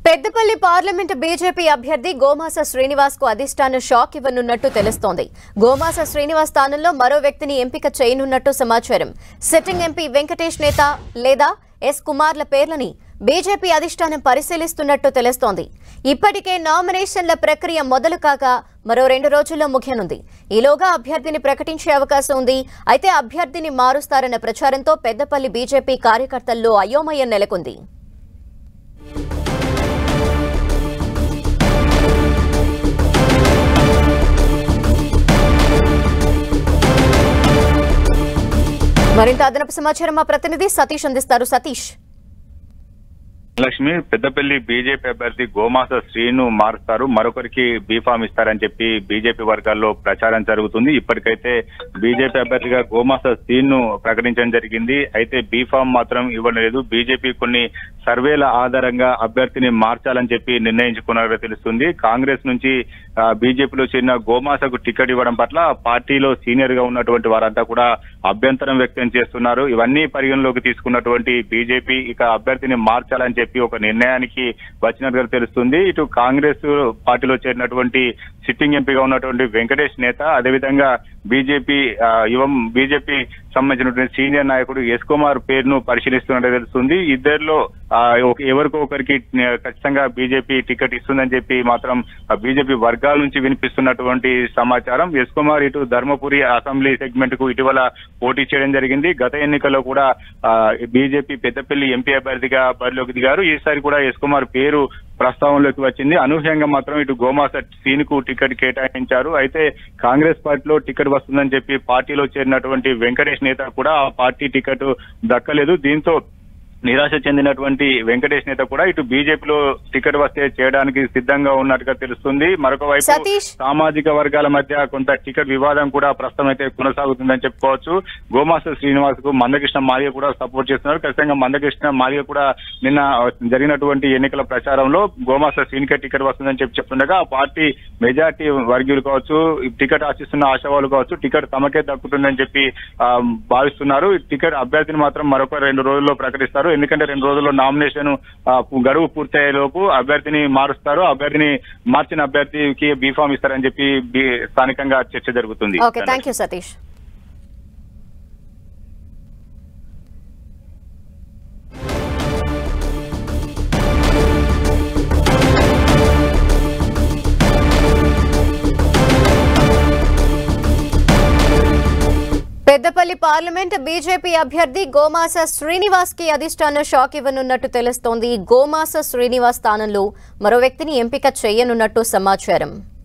Peddapalli parliament BJP అభ్యర్థి గోమాస శ్రీనివాస్ కు అధిష్టానం షాక్ ఇవ్వనున్నట్టు తెలుస్తోంది గోమాస శ్రీనివాస్ స్థానంలో మరో వ్యక్తిని ఎంపిక చేయనున్నట్టు సమాచారం సిట్టింగ్ ఎంపీ వెంకటేష్ నేత లేదా ఎస్ కుమార్ల పేర్లని బీజేపీ అధిష్టానం పరిశీలిస్తున్నట్టు తెలుస్తోంది ఇప్పటికే నామినేషన్ల ప్రక్రియ మొదలు కాక మరో రెండు రోజుల్లో ముగియనుంది ఈలోగా అభ్యర్థిని ప్రకటించే అవకాశం ఉంది అయితే అభ్యర్థిని మారుస్తారన్న ప్రచారంతో పెద్దపల్లి బీజేపీ కార్యకర్తల్లో అయోమయం నెలకొంది మరింత అదనపు సమాచారం మా ప్రతినిధి సతీష్ అందిస్తారు సతీష్ లక్ష్మి పెద్దపల్లి బీజేపీ అభ్యర్థి గోమాస శ్రీను మారుస్తారు మరొకరికి బీఫామ్ ఇస్తారని చెప్పి బీజేపీ వర్గాల్లో ప్రచారం జరుగుతుంది ఇప్పటికైతే బీజేపీ అభ్యర్థిగా గోమాస శ్రీను ప్రకటించడం జరిగింది అయితే బీఫామ్ మాత్రం ఇవ్వడం లేదు బీజేపీ కొన్ని సర్వేల ఆధారంగా అభ్యర్థిని మార్చాలని చెప్పి నిర్ణయించుకున్నారో తెలుస్తుంది కాంగ్రెస్ నుంచి ఆ, బీజేపీలో చేరిన గోమాసకు టికెట్ ఇవ్వడం పట్ల పార్టీలో సీనియర్ గా ఉన్నటువంటి వారంతా కూడా అభ్యంతరం వ్యక్తం చేస్తున్నారు ఇవన్నీ పరిగణలోకి తీసుకున్నటువంటి బీజేపీ ఇక అభ్యర్థిని మార్చాలని చెప్పి ఒక నిర్ణయానికి వచ్చినట్టుగా తెలుస్తుంది ఇటు కాంగ్రెస్ పార్టీలో చేరినటువంటి సిట్టింగ్ ఎంపీగా ఉన్నటువంటి వెంకటేష్ నేత అదేవిధంగా బీజేపీ ఆ, యువం బీజేపీ సంబంధించినటువంటి సీనియర్ నాయకుడు ఎస్ కుమార్ పేరును పరిశీలిస్తున్నట్టు తెలుస్తుంది ఇద్దరిలో ఆ, ఒక- ఎవరికో ఒకరికి ఆ, ఖచ్చితంగా బీజేపీ టికెట్ ఇస్తుందని చెప్పి మాత్రం బీజేపీ వర్గాల నుంచి వినిపిస్తున్నటువంటి సమాచారం ఎస్ కుమార్ ఇటు ధర్మపురి అసెంబ్లీ సెగ్మెంట్ కు ఇటీవల పోటీ చేయడం జరిగింది గత ఎన్నికల్లో కూడా బీజేపీ పెద్దపల్లి ఎంపీ అభ్యర్థిగా బరిలోకి దిగారు ఈసారి కూడా ఎస్ కుమార్ పేరు ప్రస్తావనలోకి వచ్చింది అనూహ్యంగా మాత్రం ఇటు గోమాస సీన్ కు టికెట్ కేటాయించారు అయితే కాంగ్రెస్ పార్టీలో టికెట్ వస్తుందని చెప్పి పార్టీలో చేరినటువంటి వెంకటేష్ నేత కూడా ఆ పార్టీ టికెట్ దక్కలేదు దీంతో నిరాశ చెందినటువంటి వెంకటేష్ నేత కూడా ఇటు బీజేపీలో టికెట్ వస్తే చేయడానికి సిద్ధంగా ఉన్నట్టుగా తెలుస్తుంది మరొక వైపు సతీష్. సామాజిక వర్గాల మధ్య కొంత టికెట్ వివాదం కూడా ప్రస్తుతం అయితే కొనసాగుతుందని చెప్పుకోవచ్చు గోమాస శ్రీనివాస్ కు మందకృష్ణ మాలియ కూడా సపోర్ట్ చేస్తున్నారు ఖచ్చితంగా మందకృష్ణ మాలియ కూడా నిన్న జరిగినటువంటి ఎన్నికల ప్రచారంలో గోమాస శ్రీనికే టికెట్ వస్తుందని చెప్పి చెప్తుండగా ఆ పార్టీ మెజార్టీ వర్గీయులు కావచ్చు ఈ టికెట్ ఆశిస్తున్న ఆశావాళ్ళు కావచ్చు టికెట్ తమకే దక్కుతుందని చెప్పి ఆ, భావిస్తున్నారు ఈ టికెట్ అభ్యర్థిని మాత్రం మరొక రెండు రోజుల్లో ప్రకటిస్తారు ఎందుకంటే రెండు రోజుల్లో నామినేషన్ ఆ, గడువు పూర్తయ్యే లోపు అభ్యర్థిని మారుస్తారు అభ్యర్థిని మార్చిన అభ్యర్థికి బీఫామ్ ఇస్తారని చెప్పి బీ- స్థానికంగా చర్చ జరుగుతుంది okay thank you Satish Peddapalli parliament BJP అభ్యర్థి గోమాస శ్రీనివాస్ కి అధిష్టానం షాక్ ఇవ్వనున్నట్టు తెలుస్తోంది గోమాస శ్రీనివాస్ స్థానంలో మరో వ్యక్తిని ఎంపిక చేయనున్నట్టు సమాచారం